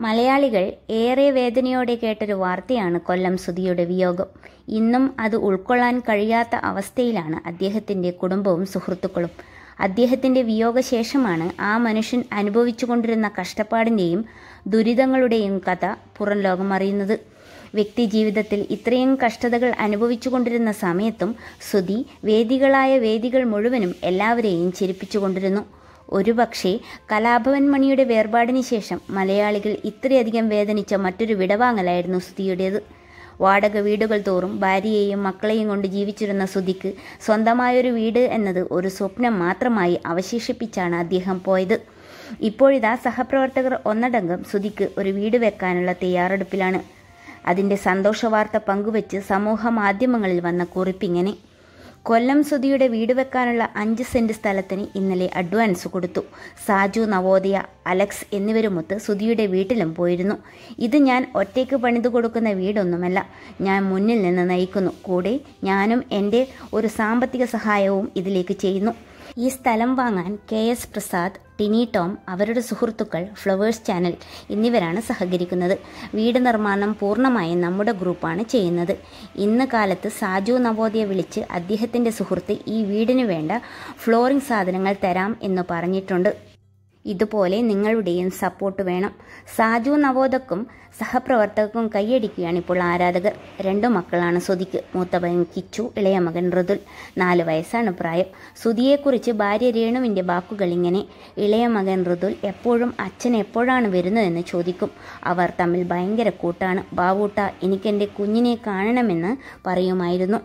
മലയാളികൾ ഏറെ വേദനയോടെ കേട്ടൊരു വാർത്തയാണ് കൊല്ലം സുധിയുടെ വിയോഗം ഇന്നും അത് ഉൾക്കൊള്ളാൻ കഴിയാത്ത അവസ്ഥയിലാണ് അദ്ദേഹത്തിന്റെ കുടുംബവും സുഹൃത്തുക്കളും അദ്ദേഹത്തിന്റെ വിയോഗശേഷമാണ് ആ മനുഷ്യൻ അനുഭവിച്ചുകൊണ്ടിരുന്ന കഷ്ടപ്പാടിന്റെയും ദുരിതങ്ങളുടെയും കഥ പുറം ലോകം അറിയുന്നത് വ്യക്തി ജീവിതത്തിൽ ഇത്രയും കഷ്ടതകൾ അനുഭവിച്ചുകൊണ്ടിരുന്ന സമയത്തും സുധി വേദികളായ വേദികൾ മുഴുവനും എല്ലാവരെയും ചിരിപ്പിച്ചുകൊണ്ടിരുന്നു ഒരുപക്ഷെ കലാഭവൻ മണിയുടെ വേർപാടിന് ശേഷം മലയാളികൾ ഇത്രയധികം വേദനിച്ച മറ്റൊരു വിടവാങ്ങലായിരുന്നു സുധിയുടേത് വാടക വീടുകൾ തോറും ഭാര്യയെയും മക്കളെയും കൊണ്ട് ജീവിച്ചിരുന്ന സുധിക്ക് സ്വന്തമായൊരു വീട് എന്നത് ഒരു സ്വപ്നം മാത്രമായി അവശേഷിപ്പിച്ചാണ് അദ്ദേഹം പോയത് ഇപ്പോഴിതാ സഹപ്രവർത്തകർ ഒന്നടങ്കം സുധിക്ക് ഒരു വീട് വെക്കാനുള്ള തയ്യാറെടുപ്പിലാണ് അതിന്റെ സന്തോഷവാർത്ത പങ്കുവച്ച് സമൂഹ മാധ്യമങ്ങളിൽ വന്ന കുറിപ്പിങ്ങനെ കൊല്ലം സുധിയുടെ വീട് വെക്കാനുള്ള അഞ്ച് സെന്റ് സ്ഥലത്തിന് ഇന്നലെ അഡ്വാൻസ് കൊടുത്തു സാജു നവോദയ അലക്സ് എന്നിവരുമൊത്ത് സുധിയുടെ വീട്ടിലും പോയിരുന്നു ഇത് ഞാൻ ഒറ്റയ്ക്ക് പണിതു കൊടുക്കുന്ന വീടൊന്നുമല്ല ഞാൻ മുന്നിൽ നിന്ന് നയിക്കുന്നു കൂടെ ഞാനും എൻ്റെ ഒരു സാമ്പത്തിക സഹായവും ഇതിലേക്ക് ചെയ്യുന്നു ഈ സ്ഥലം വാങ്ങാൻ കെ എസ് പ്രസാദ് ടിനി ടോം അവരുടെ സുഹൃത്തുക്കൾ ഫ്ലവേഴ്സ് ചാനൽ എന്നിവരാണ് സഹകരിക്കുന്നത് വീട് നിർമ്മാണം പൂർണ്ണമായും നമ്മുടെ ഗ്രൂപ്പാണ് ചെയ്യുന്നത് ഇന്ന് കാലത്ത് സാജു നവോദയ വിളിച്ച് അദ്ദേഹത്തിൻ്റെ സുഹൃത്ത് ഈ വീടിന് വേണ്ട ഫ്ലോറിംഗ് സാധനങ്ങൾ തരാം എന്ന് പറഞ്ഞിട്ടുണ്ട് ഇതുപോലെ നിങ്ങളുടെയും സപ്പോർട്ട് വേണം സാജു നവോദക്കും സഹപ്രവർത്തകർക്കും കൈയടിക്കുകയാണ് ഇപ്പോൾ ആരാധകർ രണ്ടു മക്കളാണ് സുധിക്ക് മൂത്തവൻ കിച്ചു ഇളയ മകൻ ഋതുൽ നാല് വയസ്സാണ് പ്രായം സുധിയെക്കുറിച്ച് ഭാര്യ രേണുവിൻ്റെ വാക്കുകൾ ഇങ്ങനെ ഇളയ മകൻ ഋതുൽ എപ്പോഴും അച്ഛൻ എപ്പോഴാണ് വരുന്നതെന്ന് ചോദിക്കും അവർ തമ്മിൽ ഭയങ്കര കൂട്ടാണ് ബാവൂട്ട എനിക്കെൻ്റെ കുഞ്ഞിനെ കാണണമെന്ന് പറയുമായിരുന്നു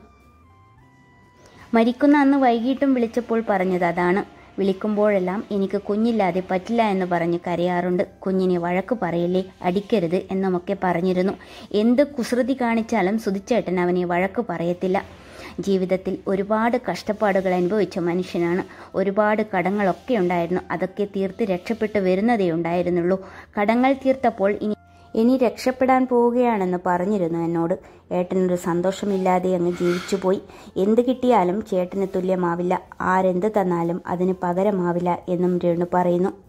മരിക്കുന്ന അന്ന് വൈകിട്ടും വിളിച്ചപ്പോൾ പറഞ്ഞത് അതാണ് വിളിക്കുമ്പോഴെല്ലാം എനിക്ക് കുഞ്ഞില്ലാതെ പറ്റില്ല എന്ന് പറഞ്ഞ് കരയാറുണ്ട് കുഞ്ഞിനെ വഴക്ക് പറയില്ലേ അടിക്കരുത് എന്നുമൊക്കെ പറഞ്ഞിരുന്നു എന്ത് കുസൃതി കാണിച്ചാലും സുധിച്ചേട്ടൻ അവനെ വഴക്ക് പറയത്തില്ല ജീവിതത്തിൽ ഒരുപാട് കഷ്ടപ്പാടുകൾ അനുഭവിച്ച മനുഷ്യനാണ് ഒരുപാട് കടങ്ങളൊക്കെ ഉണ്ടായിരുന്നു അതൊക്കെ തീർത്ത് രക്ഷപ്പെട്ടു വരുന്നതേ ഉണ്ടായിരുന്നുള്ളൂ കടങ്ങൾ തീർത്തപ്പോൾ ഇനി ഇനി രക്ഷപ്പെടാൻ പോവുകയാണെന്ന് പറഞ്ഞിരുന്നു എന്നോട് ഏട്ടനൊരു സന്തോഷമില്ലാതെ അങ്ങ് ജീവിച്ചുപോയി എന്ത് കിട്ടിയാലും ചേട്ടന് തുല്യമാവില്ല ആരെന്ത് തന്നാലും അതിന് പകരമാവില്ല എന്നും രേണു പറയുന്നു